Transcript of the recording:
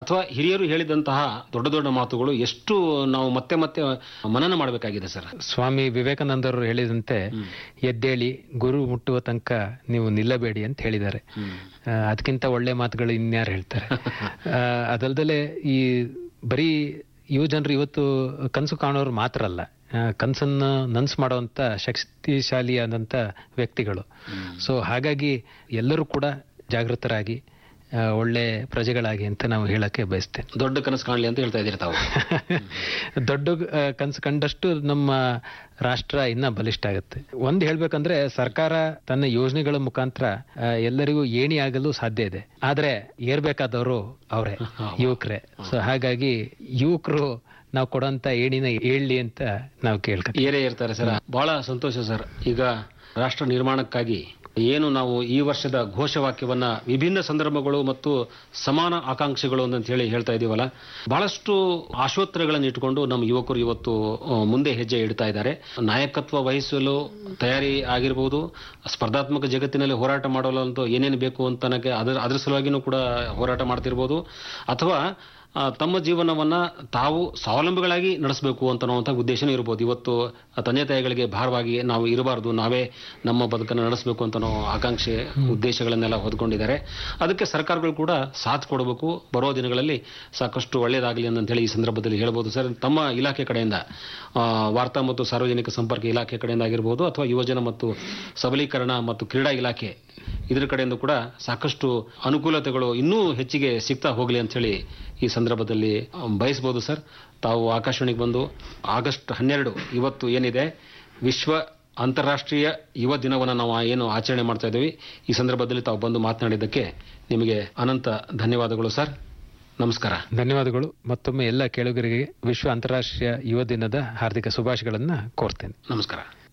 ಅಥವಾ ಹಿರಿಯರು ಹೇಳಿದಂತಹ ದೊಡ್ಡ ದೊಡ್ಡ ಮಾತುಗಳು ಎಷ್ಟು ನಾವು ಮತ್ತೆ ಮತ್ತೆ ಮನನ ಮಾಡಬೇಕಾಗಿದೆ ಸರ್ ಸ್ವಾಮಿ ವಿವೇಕಾನಂದರು ಹೇಳಿದಂತೆ ಎದ್ದೇಳಿ ಗುರು ಮುಟ್ಟುವ ತನಕ ನೀವು ನಿಲ್ಲಬೇಡಿ ಅಂತ ಹೇಳಿದ್ದಾರೆ ಆ, ಅದಕ್ಕಿಂತ ಒಳ್ಳೆ ಮಾತುಗಳು ಇನ್ಯಾರು ಹೇಳ್ತಾರೆ ಆ, ಅದಲ್ದಲೆ ಈ ಬರೀ ಯುವ ಜನರು ಇವತ್ತು ಕನಸು ಕಾಣೋರು ಮಾತ್ರ ಅಲ್ಲ ಆ, ಕನಸನ್ನ ನನ್ಸು ಮಾಡುವಂತ ಶಕ್ತಿಶಾಲಿಯಾದಂತ ವ್ಯಕ್ತಿಗಳು ಸೊ ಹಾಗಾಗಿ ಎಲ್ಲರೂ ಕೂಡ ಜಾಗೃತರಾಗಿ ಆ, ಒಳ್ಳೆ ಪ್ರಜೆಗಳಾಗಿ ಅಂತ ನಾವು ಹೇಳಕ್ಕೆ ಬಯಸ್ತೇನೆ ದೊಡ್ಡ ಕನಸು ಕಾಣಲಿ ಅಂತ ಹೇಳ್ತಾ ಇದ್ದೀರಿ ತಾವು ದೊಡ್ಡ ಆ, ಕನಸು ಕಂಡಷ್ಟು ನಮ್ಮ ರಾಷ್ಟ್ರ ಇನ್ನ ಬಲಿಷ್ಠ ಆಗುತ್ತೆ ಒಂದ್ ಹೇಳ್ಬೇಕಂದ್ರೆ ಸರ್ಕಾರ ತನ್ನ ಯೋಜನೆಗಳ ಮುಖಾಂತರ ಆ, ಎಲ್ಲರಿಗೂ ಏಣಿ ಆಗಲು ಸಾಧ್ಯ ಇದೆ ಆದ್ರೆ ಏರ್ಬೇಕಾದವರು ಅವರೇ ಯುವಕರೇ ಸೊ ಹಾಗಾಗಿ ಯುವಕರು ನಾವು ಕೊಡೋಂತ ಏಣಿನ ಏಳ್ಲಿ ಅಂತ ನಾವು ಕೇಳ್ಕ ಏರೇ ಇರ್ತಾರೆ ಸರ್ ಬಹಳ ಸಂತೋಷ ಸರ್ ಈಗ ರಾಷ್ಟ್ರ ನಿರ್ಮಾಣಕ್ಕಾಗಿ ಏನು ನಾವು ಈ ವರ್ಷದ ಘೋಷವಾಕ್ಯವನ್ನ ವಿಭಿನ್ನ ಸಂದರ್ಭಗಳು ಮತ್ತು ಸಮಾನ ಆಕಾಂಕ್ಷೆಗಳು ಅಂತ ಹೇಳಿ ಹೇಳ್ತಾ ಇದೀವಲ್ಲ ಬಹಳಷ್ಟು ಆಶೋತ್ತರಗಳನ್ನು ಇಟ್ಕೊಂಡು ನಮ್ಮ ಯುವಕರು ಇವತ್ತು ಆ, ಮುಂದೆ ಹೆಜ್ಜೆ ಇಡ್ತಾ ಇದ್ದಾರೆ ನಾಯಕತ್ವ ವಹಿಸಲು ತಯಾರಿ ಆಗಿರಬಹುದು ಸ್ಪರ್ಧಾತ್ಮಕ ಜಗತ್ತಿನಲ್ಲಿ ಹೋರಾಟ ಮಾಡಲು ಅಂತ ಏನೇನು ಬೇಕು ಅಂತ ನನಗೆ ಅದರ ಅದ್ರ ಸಲುವಾಗಿನೂ ಕೂಡ ಹೋರಾಟ ಮಾಡ್ತಿರ್ಬೋದು ಅಥವಾ ಆ, ತಮ್ಮ ಜೀವನವನ್ನ ತಾವು ಸ್ವಾವಲಂಬಿಗಳಾಗಿ ನಡೆಸಬೇಕು ಅಂತ ಅನ್ನುವಂಥ ಉದ್ದೇಶನೂ ಇರ್ಬೋದು ಇವತ್ತು ತಂದೆ ತಾಯಿಗಳಿಗೆ ಭಾರವಾಗಿ ನಾವು ಇರಬಾರ್ದು ನಾವೇ ನಮ್ಮ ಬದುಕನ್ನು ನಡೆಸಬೇಕು ಅಂತ ಅನ್ನೋ ಆಕಾಂಕ್ಷೆ ಉದ್ದೇಶಗಳನ್ನೆಲ್ಲ ಹೊದ್ಕೊಂಡಿದ್ದಾರೆ ಅದಕ್ಕೆ ಸರ್ಕಾರಗಳು ಕೂಡ ಸಾಥ್ ಕೊಡಬೇಕು ಬರೋ ದಿನಗಳಲ್ಲಿ ಸಾಕಷ್ಟು ಒಳ್ಳೆಯದಾಗಲಿ ಅಂತ ಹೇಳಿ ಈ ಸಂದರ್ಭದಲ್ಲಿ ಹೇಳ್ಬೋದು ಸರ್ ತಮ್ಮ ಇಲಾಖೆ ಕಡೆಯಿಂದ ಆ, ವಾರ್ತಾ ಮತ್ತು ಸಾರ್ವಜನಿಕ ಸಂಪರ್ಕ ಇಲಾಖೆ ಕಡೆಯಿಂದ ಆಗಿರ್ಬೋದು ಅಥವಾ ಯುವಜನ ಮತ್ತು ಸಬಲೀಕರಣ ಮತ್ತು ಕ್ರೀಡಾ ಇಲಾಖೆ ಇದರ ಕಡೆಯಿಂದ ಕೂಡ ಸಾಕಷ್ಟು ಅನುಕೂಲತೆಗಳು ಇನ್ನೂ ಹೆಚ್ಚಿಗೆ ಸಿಗ್ತಾ ಹೋಗಲಿ ಅಂತ ಹೇಳಿ ಈ ಸಂದರ್ಭದಲ್ಲಿ ಆ, ಬಯಸ್ಬೋದು ಸರ್ ತಾವು ಆಕಾಶವಾಣಿಗೆ ಬಂದು ಆಗಸ್ಟ್ ಹನ್ನೆರಡು ಇವತ್ತು ಏನಿದೆ ವಿಶ್ವ ಅಂತಾರಾಷ್ಟ್ರೀಯ ಯುವ ದಿನವನ್ನು ನಾವು ಏನು ಆಚರಣೆ ಮಾಡ್ತಾ ಇದ್ದೀವಿ ಈ ಸಂದರ್ಭದಲ್ಲಿ ತಾವು ಬಂದು ಮಾತನಾಡಿದ್ದಕ್ಕೆ ನಿಮಗೆ ಅನಂತ ಧನ್ಯವಾದಗಳು ಸರ್ ನಮಸ್ಕಾರ ಧನ್ಯವಾದಗಳು ಮತ್ತೊಮ್ಮೆ ಎಲ್ಲ ಕೇಳುಗರಿಗೆ ವಿಶ್ವ ಅಂತಾರಾಷ್ಟ್ರೀಯ ಯುವ ದಿನದ ಹಾರ್ದಿಕ ಶುಭಾಶಯಗಳನ್ನ ಕೋರ್ತೇನೆ ನಮಸ್ಕಾರ